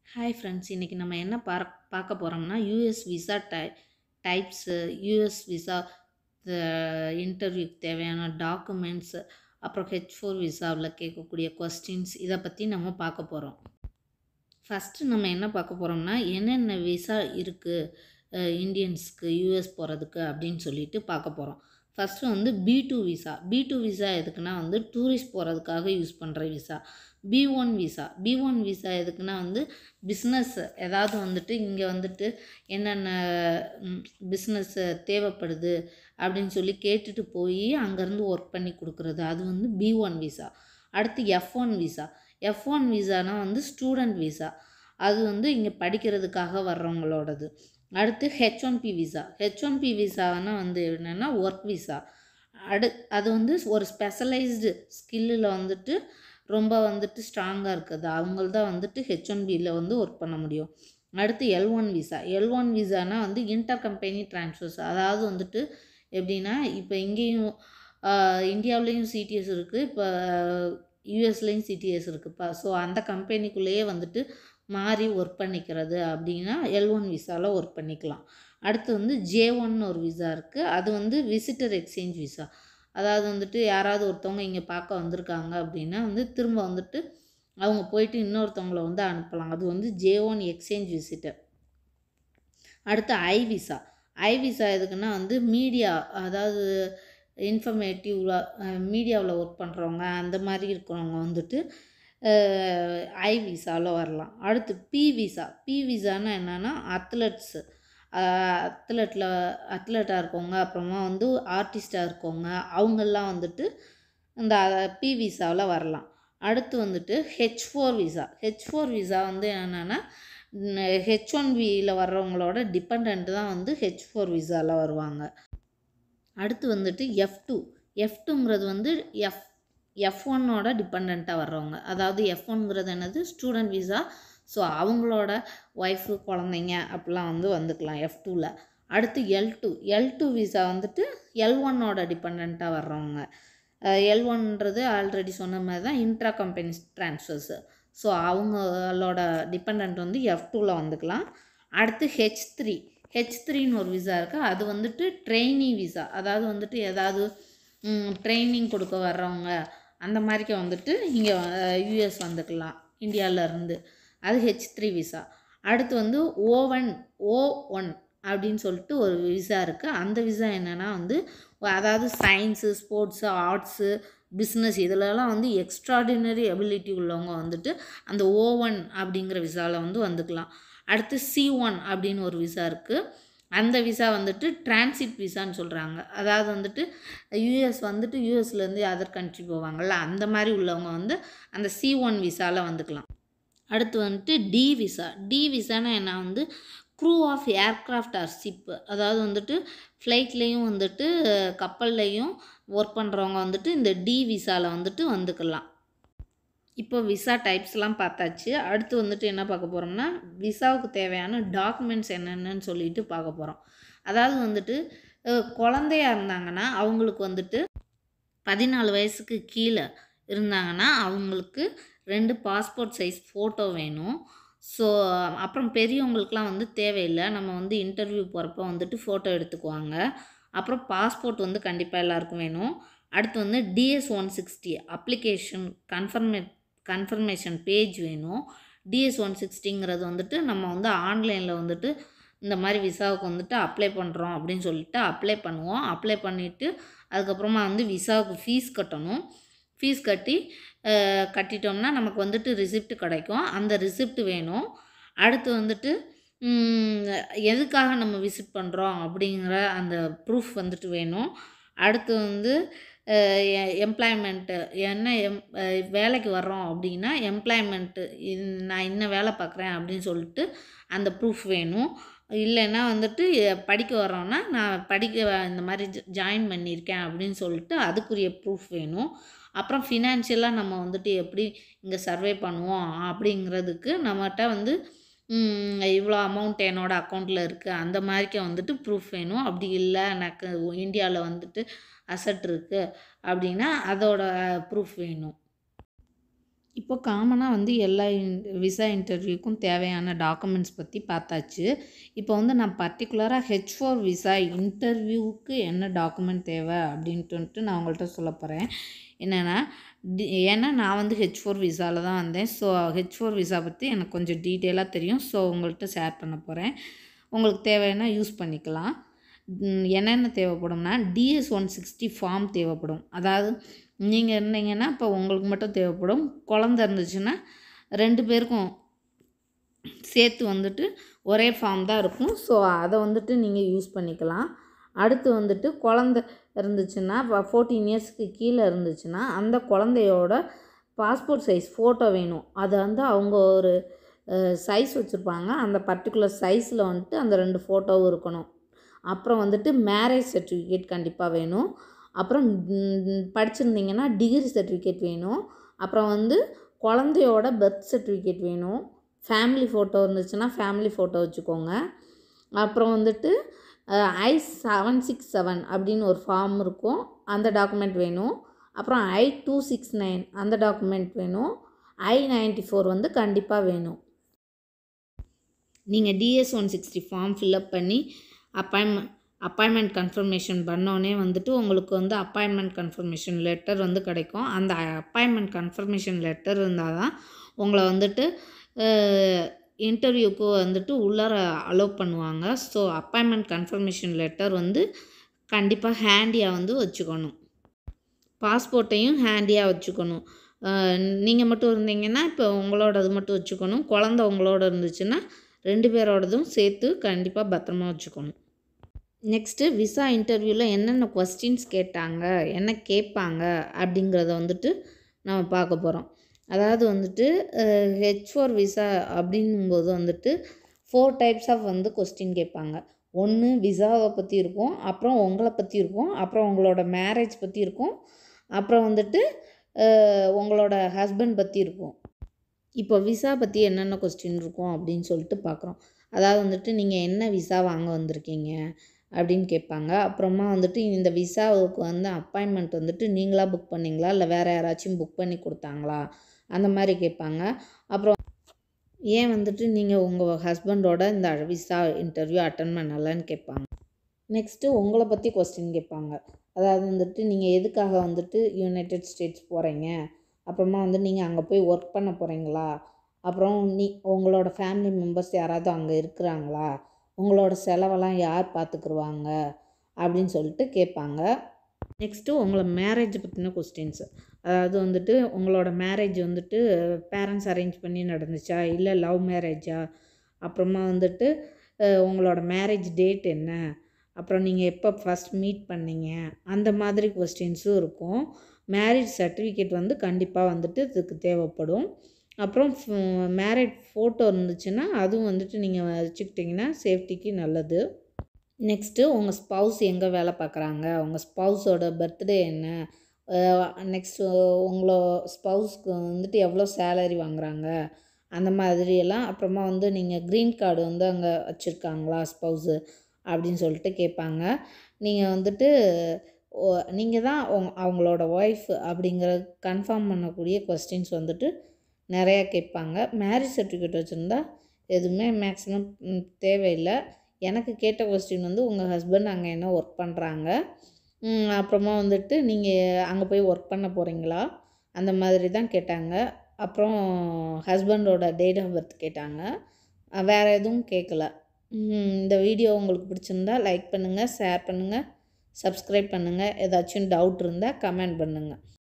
hi friends இன்றைக்கி நம்ம என்ன பார் பார்க்க போகிறோம்னா யூஎஸ் விசா டை டைப்ஸு யூஎஸ் விசா இன்டர்வியூக்கு தேவையான டாக்குமெண்ட்ஸு அப்புறம் ஹெச் ஃபோர் விசாவில் கேட்கக்கூடிய கொஸ்டின்ஸ் இதை பற்றி நம்ம பார்க்க போகிறோம் ஃபஸ்ட்டு நம்ம என்ன பார்க்க போகிறோம்னா என்னென்ன விசா இருக்குது இந்தியன்ஸ்க்கு யூஎஸ் போகிறதுக்கு அப்படின்னு சொல்லிட்டு பார்க்க போகிறோம் ஃபஸ்ட்டு வந்து B two visa B two visa எதுக்குன்னா வந்து டூரிஸ்ட் போகிறதுக்காக யூஸ் பண்ணுற visa B one visa B one visa எதுக்குன்னா வந்து பிஸ்னஸ் ஏதாவது வந்துட்டு இங்கே வந்துட்டு என்னென்ன பிஸ்னஸ் தேவைப்படுது அப்படின்னு சொல்லி கேட்டுட்டு போய் அங்கேருந்து ஒர்க் பண்ணி கொடுக்குறது அது வந்து பி ஒன் விசா அடுத்து F one visa F one விசானா வந்து ஸ்டூடெண்ட் விசா அது வந்து இங்கே படிக்கிறதுக்காக வர்றவங்களோடது அடுத்து H one B visa H one B விசானா வந்து என்னென்னா ஒர்க் விசா அடு அது வந்து ஒரு ஸ்பெஷலைஸ்டு ஸ்கில்லில் வந்துட்டு ரொம்ப வந்துட்டு ஸ்ட்ராங்காக இருக்குது அவங்கள தான் வந்துட்டு ஹெச் ஒன் பியில் வந்து ஒர்க் பண்ண முடியும் அடுத்து L one visa L one விசானா வந்து இன்டர் கம்பெனி ட்ரான்ஸ்ஃபர்ஸ் அதாவது வந்துட்டு எப்படின்னா இப்போ இங்கேயும் இந்தியாவிலேயும் சிடிஎஸ் இருக்குது இப்போ யூஎஸ்லேயும் சிடிஎஸ் இருக்குப்பா ஸோ அந்த கம்பெனிக்குள்ளேயே வந்துட்டு மாறி ஒர்க் பண்ணிக்கிறது அப்படின்னா எல் ஒன் விசாவில் ஒர்க் பண்ணிக்கலாம் அடுத்து வந்து ஜே ஒன்னு ஒரு விசா இருக்குது அது வந்து விசிட்டர் எக்ஸ்சேஞ்ச் விசா அதாவது வந்துட்டு யாராவது ஒருத்தவங்க இங்கே பார்க்க வந்திருக்காங்க அப்படின்னா வந்து திரும்ப வந்துட்டு அவங்க போயிட்டு இன்னொருத்தவங்கள வந்து அனுப்பலாம் அது வந்து ஜே ஒன் எக்ஸ்சேஞ்ச் விசிட்டர் அடுத்து ஐ விசா ஐ விசா எதுக்குன்னா வந்து மீடியா அதாவது இன்ஃபர்மேட்டிவாக மீடியாவில் ஒர்க் பண்ணுறவங்க அந்த மாதிரி இருக்கிறவங்க வந்துட்டு ஐ விசாவில் வரலாம் அடுத்து பி விசா பி விசானா என்னென்னா அத்லட்ஸு அத்லெட்டில் அத்லெட்டாக இருக்கவங்க அப்புறமா வந்து ஆர்டிஸ்டாக இருக்கவங்க அவங்கெல்லாம் வந்துட்டு இந்த பி விசாவில் வரலாம் அடுத்து வந்துட்டு H four visa H four visa வந்து என்னென்னா ஹெச் ஒன் பியில் வர்றவங்களோட டிபெண்ட் தான் வந்து ஹெச் ஃபோர் விசாவில் வருவாங்க அடுத்து வந்துட்டு எஃப் டூ எஃப் டூங்கிறது வந்து எஃப் எஃப் ஒன்னோட டிபெண்ட்டாக வர்றவங்க அதாவது எஃப் ஒன்ங்கிறது என்னது ஸ்டூடெண்ட் விசா ஸோ அவங்களோட ஒய்ஃபு குழந்தைங்க அப்படிலாம் வந்து வந்துக்கலாம் எஃப் டூவில் அடுத்து L two L two visa வந்துட்டு எல் ஒன்னோட டிபெண்ட்டாக வர்றவங்க எல் ஒன்றது ஆல்ரெடி சொன்ன மாதிரி தான் இன்ட்ரா கம்பெனி ட்ரான்ஸ்ஃபர்ஸு ஸோ அவங்களோட டிபெண்ட் வந்து எஃப் டூவில் வந்துக்கலாம் அடுத்து ஹெச் த்ரீ ஹெச் த்ரீன்னு ஒரு விசா இருக்குது அது வந்துட்டு ட்ரெயினி விசா அதாவது வந்துட்டு ஏதாவது ட்ரைனிங் கொடுக்க வர்றவங்க அந்த மாதிரிக்க வந்துட்டு இங்கே யூஎஸ் வந்துக்கலாம் இந்தியாவிலேருந்து அது ஹெச் த்ரீ விசா அடுத்து வந்து ஓவன் ஓ ஒன் அப்படின்னு சொல்லிட்டு ஒரு விசா இருக்குது அந்த விசா என்னென்னா வந்து அதாவது சயின்ஸு ஸ்போர்ட்ஸு ஆர்ட்ஸு பிஸ்னஸ் இதிலலாம் வந்து எக்ஸ்ட்ராடினரி எபிலிட்டி உள்ளவங்க வந்துட்டு அந்த ஓ ஒன் அப்படிங்கிற விசாவில் வந்து வந்துக்கலாம் அடுத்து சி ஒன் அப்படின்னு ஒரு விசா இருக்குது அந்த விசா வந்துட்டு டிரான்சிட் விசான்னு சொல்கிறாங்க அதாவது வந்துட்டு யூஎஸ் வந்துட்டு யூஎஸ்லேருந்து அதர் கண்ட்ரி போவாங்கள்ல அந்த மாதிரி உள்ளவங்க வந்து அந்த சி ஒன் விசாவில் வந்துக்கலாம் அடுத்து வந்துட்டு டி விசா டி விசானா என்ன வந்து crew of aircraft or ship அதாவது வந்துட்டு ஃப்ளைட்லேயும் வந்துட்டு கப்பல்லையும் ஒர்க் பண்ணுறவங்க வந்துட்டு இந்த டி விசாவில் வந்துட்டு வந்துக்கலாம் இப்போ விசா டைப்ஸ்லாம் பார்த்தாச்சு அடுத்து வந்துட்டு என்ன பார்க்க போகிறோம்னா விசாவுக்கு தேவையான டாக்குமெண்ட்ஸ் என்னென்னு சொல்லிட்டு பார்க்க போகிறோம் அதாவது வந்துட்டு குழந்தையா இருந்தாங்கன்னா அவங்களுக்கு வந்துட்டு பதினாலு வயசுக்கு கீழே இருந்தாங்கன்னா அவங்களுக்கு ரெண்டு பாஸ்போர்ட் சைஸ் ஃபோட்டோ வேணும் ஸோ அப்புறம் பெரியவங்களுக்குலாம் வந்து தேவையில்லை நம்ம வந்து இன்டர்வியூ போகிறப்ப வந்துட்டு ஃபோட்டோ எடுத்துக்குவாங்க அப்புறம் பாஸ்போர்ட் வந்து கண்டிப்பாக எல்லாருக்கும் வேணும் அடுத்து வந்து DS one sixty application confirm confirmation page வேணும் டிஎஸ் ஒன் சிக்ஸ்டிங்கிறது வந்துட்டு நம்ம வந்து ஆன்லைனில் வந்துட்டு இந்த மாதிரி விசாவுக்கு வந்துட்டு அப்ளை பண்ணுறோம் அப்படின்னு சொல்லிட்டு அப்ளை பண்ணுவோம் அப்ளை பண்ணிவிட்டு அதுக்கப்புறமா வந்து விசாவுக்கு ஃபீஸ் கட்டணும் ஃபீஸ் கட்டி கட்டிட்டோம்னா நமக்கு வந்துட்டு ரிசிப்ட் கிடைக்கும் அந்த ரிசிப்ட் வேணும் அடுத்து வந்துட்டு எதுக்காக நம்ம விசிட் பண்ணுறோம் அப்படிங்கிற அந்த ப்ரூஃப் வந்துட்டு வேணும் அடுத்து வந்து எம்ப்ளாய்மெண்ட்டு என்ன எம் வேலைக்கு வர்றோம் அப்படின்னா எம்ப்ளாய்மெண்ட்டு நான் இன்னும் வேலை பார்க்குறேன் அப்படின்னு சொல்லிட்டு அந்த ப்ரூஃப் வேணும் இல்லைன்னா வந்துட்டு படிக்க வர்றோன்னா நான் படிக்க இந்த மாதிரி ஜாயின் பண்ணியிருக்கேன் அப்படின்னு சொல்லிட்டு அதுக்குரிய ப்ரூஃப் வேணும் அப்புறம் ஃபினான்ஷியலாக நம்ம வந்துட்டு எப்படி இங்கே சர்வே பண்ணுவோம் அப்படிங்கிறதுக்கு நம்மகிட்ட வந்து இவ்வளோ அமௌண்ட் என்னோடய அக்கௌண்ட்டில் இருக்குது அந்த மாதிரிக்க வந்துட்டு ப்ரூஃப் வேணும் அப்படி இல்லை எனக்கு இந்தியாவில் வந்துட்டு அசட் இருக்குது அப்படின்னா அதோட ப்ரூஃப் வேணும் இப்போ காமனாக வந்து எல்லா விசா இன்டர்வியூக்கும் தேவையான டாக்குமெண்ட்ஸ் பற்றி பார்த்தாச்சு இப்போ வந்து நான் பர்டிகுலராக ஹெச் ஃபோர் விசா இன்டர்வியூவுக்கு என்ன டாக்குமெண்ட் தேவை அப்படின்ட்டு வந்துட்டு நான் உங்கள்கிட்ட சொல்ல போகிறேன் என்னென்னா டி ஏன்னா நான் வந்து ஹெச் ஃபோர் விசாவில் தான் வந்தேன் ஸோ ஹெச் ஃபோர் விசா பற்றி எனக்கு கொஞ்சம் டீட்டெயிலாக தெரியும் ஸோ உங்கள்கிட்ட ஷேர் பண்ண போகிறேன் உங்களுக்கு தேவைன்னா யூஸ் பண்ணிக்கலாம் ம், என்னென்ன தேவைப்படும்னா டிஎஸ் ஒன் சிக்ஸ்டி ஃபார்ம் தேவைப்படும் அதாவது நீங்கள் இருந்தீங்கன்னா இப்போ உங்களுக்கு மட்டும் தேவைப்படும் குழந்த இருந்துச்சுன்னா ரெண்டு பேருக்கும் சேர்த்து வந்துட்டு ஒரே ஃபார்ம் தான் இருக்கும் ஸோ அதை வந்துட்டு நீங்கள் யூஸ் பண்ணிக்கலாம் அடுத்து வந்துட்டு குழந்த இருந்துச்சுன்னா ஃபோர்டீன் இயர்ஸ்க்கு கீழே இருந்துச்சுன்னா அந்த குழந்தையோட பாஸ்போர்ட் சைஸ் ஃபோட்டோ வேணும் அது வந்து அவங்க ஒரு சைஸ் வச்சுருப்பாங்க அந்த பர்டிகுலர் சைஸில் வந்துட்டு அந்த ரெண்டு ஃபோட்டோவும் இருக்கணும் அப்புறம் வந்துட்டு மேரேஜ் சர்டிஃபிகேட் கண்டிப்பாக வேணும் அப்புறம் ம், படிச்சிருந்தீங்கன்னா டிகிரி சர்டிஃபிகேட் வேணும் அப்புறம் வந்து குழந்தையோட பர்த் சர்டிஃபிகேட் வேணும் ஃபேமிலி ஃபோட்டோ இருந்துச்சுன்னா ஃபேமிலி ஃபோட்டோ வச்சுக்கோங்க அப்புறம் வந்துட்டு ஐ செவன் சிக்ஸ் செவன் அப்படின்னு ஒரு ஃபார்ம் இருக்கும் அந்த டாக்குமெண்ட் வேணும் அப்புறம் ஐ டூ சிக்ஸ் நைன் அந்த டாக்குமெண்ட் வேணும் ஐ நைன்ட்டி ஃபோர் வந்து கண்டிப்பாக வேணும் நீங்கள் DS one sixty form fill up பண்ணி அப்பாயின்மெண்ட் அப்பாயின்மெண்ட் கன்ஃபர்மேஷன் பண்ணோன்னே வந்துட்டு உங்களுக்கு வந்து அப்பாயின்மெண்ட் கன்ஃபர்மேஷன் லெட்டர் வந்து கிடைக்கும் அந்த அப்பாயின்மெண்ட் கன்ஃபர்மேஷன் லெட்டர் இருந்தால் தான் உங்களை வந்துட்டு இன்டர்வியூக்கு வந்துட்டு உள்ளார அலோவ் பண்ணுவாங்க ஸோ அப்பாயின்மெண்ட் கன்ஃபர்மேஷன் லெட்டர் வந்து கண்டிப்பாக ஹேண்டியாக வந்து வச்சுக்கணும் பாஸ்போர்ட்டையும் ஹேண்டியாக வச்சுக்கணும் நீங்கள் மட்டும் இருந்தீங்கன்னா இப்போ உங்களோடது மட்டும் வச்சுக்கணும் குழந்த உங்களோட இருந்துச்சுன்னா ரெண்டு பேரோடதும் சேர்த்து கண்டிப்பாக பத்திரமா வச்சுக்கணும் நெக்ஸ்ட்டு விசா இன்டர்வியூவில் என்னென்ன கொஸ்டின்ஸ் கேட்டாங்க என்ன கேட்பாங்க அப்படிங்கிறத வந்துட்டு நம்ம பார்க்க போகிறோம் அதாவது வந்துட்டு ஹெச் ஃபோர் விசா அப்படிங்கும்போது வந்துட்டு ஃபோர் டைப்ஸ் ஆஃப் வந்து கொஸ்டின் கேட்பாங்க ஒன்று விசாவை பற்றி இருக்கும் அப்புறம் உங்களை பற்றி இருக்கும் அப்புறம் உங்களோட மேரேஜ் பற்றி இருக்கும் அப்புறம் வந்துட்டு அஹ், உங்களோட ஹஸ்பண்ட் பற்றி இருக்கும் இப்போ விசா பற்றி என்னென்ன கொஸ்டின் இருக்கும் அப்படின்னு சொல்லிட்டு பார்க்குறோம் அதாவது வந்துட்டு நீங்கள் என்ன விசா வாங்க வந்திருக்கீங்க அப்படின்னு கேட்பாங்க அப்புறமா வந்துட்டு இந்த விசாவுக்கு வந்து அப்பாயின்மெண்ட் வந்துட்டு நீங்களாக புக் பண்ணீங்களா இல்லை வேறு யாராச்சும் புக் பண்ணி கொடுத்தாங்களா அந்த மாதிரி கேட்பாங்க அப்புறம் ஏன் வந்துட்டு நீங்கள் உங்கள் ஹஸ்பண்டோட இந்த விசா இன்டர்வியூ அட்டன் பண்ணலன்னு கேட்பாங்க நெக்ஸ்ட்டு உங்களை பற்றி கொஸ்டின் கேட்பாங்க அதாவது வந்துட்டு நீங்கள் எதுக்காக வந்துட்டு யுனைடெட் ஸ்டேட்ஸ் போகிறீங்க அப்புறமா வந்து நீங்கள் அங்கே போய் ஒர்க் பண்ண போகிறீங்களா அப்புறம் நீ உங்களோட ஃபேமிலி மெம்பர்ஸ் யாராவது அங்கே இருக்கிறாங்களா உங்களோட செலவெல்லாம் யார் பார்த்துக்குருவாங்க அப்படின்னு சொல்லிட்டு கேட்பாங்க நெக்ஸ்ட்டு உங்களை மேரேஜ் பற்றின கொஸ்டின்ஸு அதாவது வந்துட்டு உங்களோட மேரேஜ் வந்துட்டு பேரண்ட்ஸ் அரேஞ்ச் பண்ணி நடந்துச்சா இல்லை லவ் மேரேஜா அப்புறமா வந்துட்டு அஹ், உங்களோட மேரேஜ் டேட் என்ன அப்புறம் நீங்கள் எப்போ ஃபஸ்ட் மீட் பண்ணீங்க அந்த மாதிரி கொஸ்டின்ஸும் இருக்கும் மேரேஜ் சர்டிஃபிகேட் வந்து கண்டிப்பாக வந்துட்டு இதுக்கு தேவைப்படும் அப்புறம் மேரேஜ் ஃபோட்டோ இருந்துச்சுன்னா அதுவும் வந்துட்டு நீங்கள் வச்சுக்கிட்டிங்கன்னா சேஃப்டிக்கு நல்லது நெக்ஸ்ட்டு உங்கள் ஸ்பவுஸ் எங்கே வேலை பார்க்குறாங்க உங்கள் ஸ்பவுஸோட பர்த்டே என்ன நெக்ஸ்ட்டு உங்களோ ஸ்பவுஸ்க்கு வந்துட்டு எவ்வளோ சேலரி வாங்குறாங்க அந்த மாதிரியெல்லாம் அப்புறமா வந்து நீங்கள் க்ரீன் கார்டு வந்து அங்கே வச்சுருக்காங்களா ஸ்பவுஸு அப்படின்னு சொல்லிட்டு கேட்பாங்க நீங்கள் வந்துட்டு நீங்கள் தான் உங்க அவங்களோட ஒய்ஃப் அப்படிங்கிற கன்ஃபார்ம் பண்ணக்கூடிய கொஸ்டின்ஸ் வந்துட்டு நிறையா கேட்பாங்க மேரேஜ் சர்டிஃபிகேட் வச்சுருந்தா எதுவுமே மேக்ஸிமம் தேவையில்லை எனக்கு கேட்ட கொஸ்டின் வந்து உங்கள் ஹஸ்பண்ட் அங்கே என்ன ஒர்க் பண்ணுறாங்க அப்புறமா வந்துட்டு நீங்கள் அங்கே போய் ஒர்க் பண்ண போகிறீங்களா அந்த மாதிரி தான் கேட்டாங்க அப்புறம் ஹஸ்பண்டோட டேட் ஆஃப் பர்த் கேட்டாங்க அஹ் வேறு எதுவும் கேட்கல ம், இந்த வீடியோ உங்களுக்கு பிடிச்சிருந்தா லைக் பண்ணுங்கள் ஷேர் பண்ணுங்கள் சப்ஸ்கிரைப் பண்ணுங்கள் ஏதாச்சும் டவுட் இருந்தால் கமெண்ட் பண்ணுங்கள்